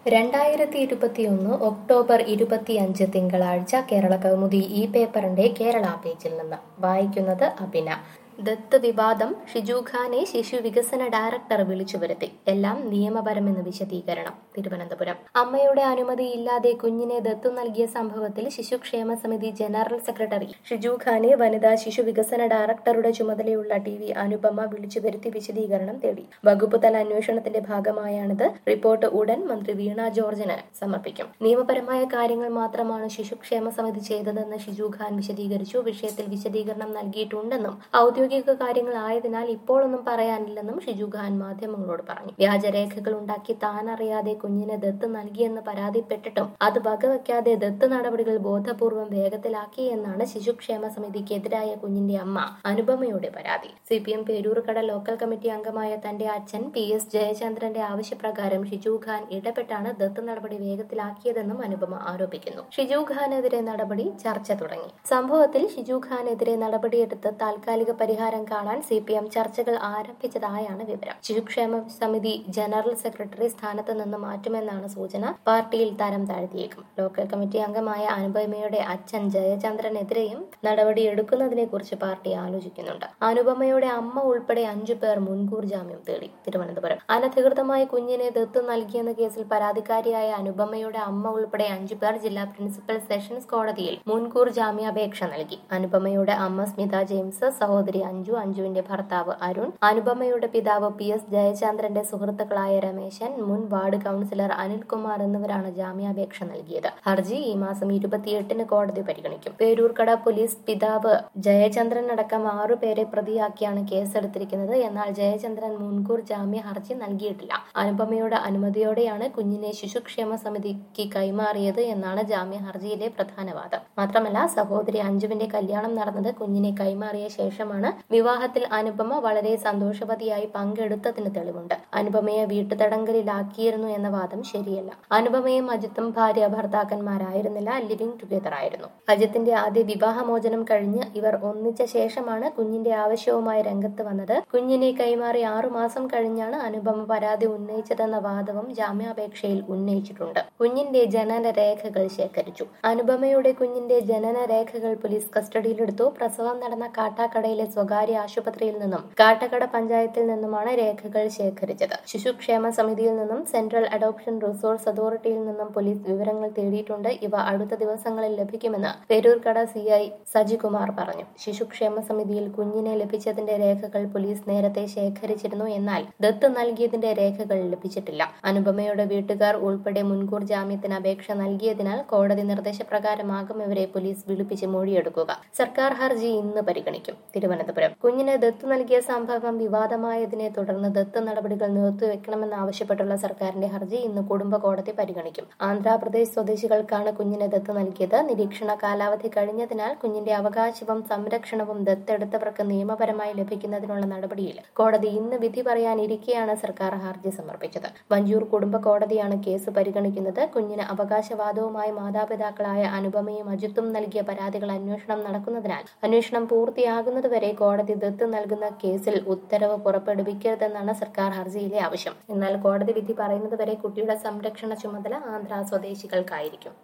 രണ്ടായിരത്തി ഇരുപത്തിയൊന്ന് ഒക്ടോബർ ഇരുപത്തിയഞ്ച് തിങ്കളാഴ്ച കേരള കൗമുദി ഈ പേപ്പറിന്റെ കേരള പേജിൽ നിന്ന് വായിക്കുന്നത് അഭിന ദത്ത് വിവാദം ഷിജു ഖാനെ ശിശു വികസന ഡയറക്ടർ വിളിച്ചു വരുത്തി എല്ലാം നിയമപരമെന്ന് വിശദീകരണം തിരുവനന്തപുരം അമ്മയുടെ അനുമതിയില്ലാതെ കുഞ്ഞിനെ ദത്തു നൽകിയ സംഭവത്തിൽ ശിശുക്ഷേമ സമിതി ജനറൽ സെക്രട്ടറി ഷിജു ഖാനെ വനിതാ ശിശു വികസന ഡയറക്ടറുടെ ചുമതലയുള്ള ടി വി അനുപമ വിളിച്ചു വരുത്തി വിശദീകരണം തേടി വകുപ്പ് തല അന്വേഷണത്തിന്റെ ഭാഗമായാണിത് റിപ്പോർട്ട് ഉടൻ മന്ത്രി വീണ ജോർജിന് സമർപ്പിക്കും നിയമപരമായ കാര്യങ്ങൾ മാത്രമാണ് ശിശുക്ഷേമ സമിതി ചെയ്തതെന്ന് ഷിജു ഖാൻ വിശദീകരിച്ചു വിഷയത്തിൽ വിശദീകരണം നൽകിയിട്ടുണ്ടെന്നും ഔദ്യോഗിക കാര്യങ്ങൾ ആയതിനാൽ ഇപ്പോഴൊന്നും പറയാനില്ലെന്നും ഷിജു ഖാൻ മാധ്യമങ്ങളോട് പറഞ്ഞു വ്യാജരേഖകൾ ഉണ്ടാക്കി താൻ അറിയാതെ കുഞ്ഞിനെ ദത്ത് നൽകിയെന്ന് പരാതിപ്പെട്ടിട്ടും അത് വകവയ്ക്കാതെ ദത്ത് നടപടികൾ ബോധപൂർവം വേഗത്തിലാക്കി എന്നാണ് ശിശുക്ഷേമ സമിതിക്കെതിരായ കുഞ്ഞിന്റെ അമ്മ അനുപമയുടെ പരാതി C P M Peroorkada local committee അംഗമായ തന്റെ അച്ഛൻ പി എസ് ജയചന്ദ്രന്റെ ആവശ്യപ്രകാരം ഷിജു ഖാൻ ഇടപെട്ടാണ് ദത്ത് നടപടി വേഗത്തിലാക്കിയതെന്നും അനുപമ ആരോപിക്കുന്നു ഷിജു ഖാനെതിരെ നടപടി ചർച്ച തുടങ്ങി സംഭവത്തിൽ ഷിജു ഖാനെതിരെ നടപടിയെടുത്ത് താൽക്കാലിക പരിഹാരം കാണാൻ സി പി എം ചർച്ചകൾ ആരംഭിച്ചതായാണ് വിവരം ശിശുക്ഷേമ സമിതി ജനറൽ സെക്രട്ടറി സ്ഥാനത്ത് നിന്ന് മാറ്റുമെന്നാണ് സൂചന പാർട്ടിയിൽ തരം താഴ്ത്തിയേക്കും ലോക്കൽ കമ്മിറ്റി അംഗമായ അനുപമയുടെ അച്ഛൻ ജയചന്ദ്രനെതിരെയും നടപടിയെടുക്കുന്നതിനെ കുറിച്ച് പാർട്ടി ആലോചിക്കുന്നുണ്ട് അനുപമയുടെ അമ്മ ഉൾപ്പെടെ അഞ്ചു പേർ മുൻകൂർ ജാമ്യം തേടി തിരുവനന്തപുരം അനധികൃതമായി കുഞ്ഞിനെ ദത്ത് നൽകിയെന്ന കേസിൽ പരാതിക്കാരിയായ അനുപമയുടെ അമ്മ ഉൾപ്പെടെ അഞ്ചു പേർ ജില്ലാ പ്രിൻസിപ്പൽ സെഷൻസ് കോടതിയിൽ മുൻകൂർ ജാമ്യാപേക്ഷ നൽകി അനുപമയുടെ അമ്മ സ്മിത ജെയിംസ് സഹോദരി അഞ്ജു അഞ്ജുവിന്റെ ഭർത്താവ് അരുൺ അനുപമയുടെ പിതാവ് പി എസ് ജയചന്ദ്രന്റെ സുഹൃത്തുക്കളായ രമേശൻ മുൻ വാർഡ് കൌൺസിലർ അനിൽകുമാർ എന്നിവരാണ് ജാമ്യാപേക്ഷ നൽകിയത് ഹർജി ഈ മാസം ഇരുപത്തിയെട്ടിന് കോടതി പരിഗണിക്കും പേരൂർക്കട പോലീസ് പിതാവ് ജയചന്ദ്രൻ അടക്കം ആറുപേരെ പ്രതിയാക്കിയാണ് കേസെടുത്തിരിക്കുന്നത് എന്നാൽ ജയചന്ദ്രൻ മുൻകൂർ ജാമ്യ ഹർജി നൽകിയിട്ടില്ല അനുപമയുടെ അനുമതിയോടെയാണ് കുഞ്ഞിനെ ശിശുക്ഷേമ സമിതിക്ക് കൈമാറിയത് എന്നാണ് ജാമ്യ ഹർജിയിലെ പ്രധാന വാദം മാത്രമല്ല സഹോദരി അഞ്ജുവിന്റെ കല്യാണം നടന്നത് കുഞ്ഞിനെ കൈമാറിയ ശേഷമാണ് വിവാഹത്തിൽ അനുപമ വളരെ സന്തോഷവതിയായി പങ്കെടുത്തതിന് തെളിവുണ്ട് അനുപമയെ വീട്ടുതടങ്കലിലാക്കിയിരുന്നു എന്ന വാദം ശരിയല്ല അനുപമയും അജിത്തും ഭാര്യ ഭർത്താക്കന്മാരായിരുന്നില്ല ലിവിംഗ് ടുഗദർ ആയിരുന്നു അജിത്തിന്റെ ആദ്യ വിവാഹമോചനം കഴിഞ്ഞ് ഇവർ ഒന്നിച്ച ശേഷമാണ് കുഞ്ഞിന്റെ ആവശ്യവുമായി രംഗത്ത് വന്നത് കുഞ്ഞിനെ കൈമാറി ആറുമാസം കഴിഞ്ഞാണ് അനുപമ പരാതി ഉന്നയിച്ചതെന്ന വാദവും ജാമ്യാപേക്ഷയിൽ ഉന്നയിച്ചിട്ടുണ്ട് കുഞ്ഞിന്റെ ജനന രേഖകൾ ശേഖരിച്ചു അനുപമയുടെ കുഞ്ഞിന്റെ ജനന രേഖകൾ പോലീസ് കസ്റ്റഡിയിലെടുത്തു പ്രസവം നടന്ന കാട്ടാക്കടയിലെ സ്വകാര്യ ആശുപത്രിയിൽ നിന്നും കാട്ടക്കട പഞ്ചായത്തിൽ നിന്നുമാണ് രേഖകൾ ശേഖരിച്ചത് ശിശുക്ഷേമ സമിതിയിൽ നിന്നും സെൻട്രൽ അഡോപ്ഷൻ റിസോഴ്സ് അതോറിറ്റിയിൽ നിന്നും പോലീസ് വിവരങ്ങൾ തേടിയിട്ടുണ്ട് ഇവ അടുത്ത ദിവസങ്ങളിൽ ലഭിക്കുമെന്ന് പേരൂർക്കട സി ഐ സജികുമാർ പറഞ്ഞു ശിശുക്ഷേമ സമിതിയിൽ കുഞ്ഞിനെ ലഭിച്ചതിന്റെ രേഖകൾ പോലീസ് നേരത്തെ ശേഖരിച്ചിരുന്നു എന്നാൽ ദത്ത് നൽകിയതിന്റെ രേഖകൾ ലഭിച്ചിട്ടില്ല അനുപമയുടെ വീട്ടുകാർ ഉൾപ്പെടെ മുൻകൂർ ജാമ്യത്തിന് അപേക്ഷ നൽകിയതിനാൽ കോടതി നിർദ്ദേശപ്രകാരമാകും ഇവരെ പോലീസ് വിളിപ്പിച്ച് മൊഴിയെടുക്കുക സർക്കാർ ഹർജി ഇന്ന് പരിഗണിക്കും തിരുവനന്തപുരം കുഞ്ഞിന് ദത്ത് നൽകിയ സംഭവം വിവാദമായതിനെ തുടർന്ന് ദത്ത് നടപടികൾ നിർത്തിവെക്കണമെന്നാവശ്യപ്പെട്ടുള്ള സർക്കാരിന്റെ ഹർജി ഇന്ന് കുടുംബ കോടതി പരിഗണിക്കും ആന്ധ്രാപ്രദേശ് സ്വദേശികൾക്കാണ് കുഞ്ഞിന് ദത്ത് നൽകിയത് നിരീക്ഷണ കാലാവധി കഴിഞ്ഞതിനാൽ കുഞ്ഞിന്റെ അവകാശവും സംരക്ഷണവും ദത്തെടുത്തവർക്ക് നിയമപരമായി ലഭിക്കുന്നതിനുള്ള നടപടിയിൽ കോടതി ഇന്ന് വിധി പറയാനിരിക്കെയാണ് സർക്കാർ ഹർജി സമർപ്പിച്ചത് വഞ്ചൂർ കുടുംബ കോടതിയാണ് കേസ് പരിഗണിക്കുന്നത് കുഞ്ഞിന് അവകാശവാദവുമായി മാതാപിതാക്കളായ അനുപമയും അജിത്തും നൽകിയ പരാതികൾ അന്വേഷണം നടക്കുന്നതിനാൽ അന്വേഷണം പൂർത്തിയാകുന്നതുവരെ കോടതി ദത്ത് നൽകുന്ന കേസിൽ ഉത്തരവ് പുറപ്പെടുവിക്കരുതെന്നാണ് സർക്കാർ ഹർജിയിലെ ആവശ്യം എന്നാൽ കോടതി വിധി പറയുന്നതുവരെ കുട്ടിയുടെ സംരക്ഷണ ചുമതല ആന്ധ്ര സ്വദേശികൾക്കായിരിക്കും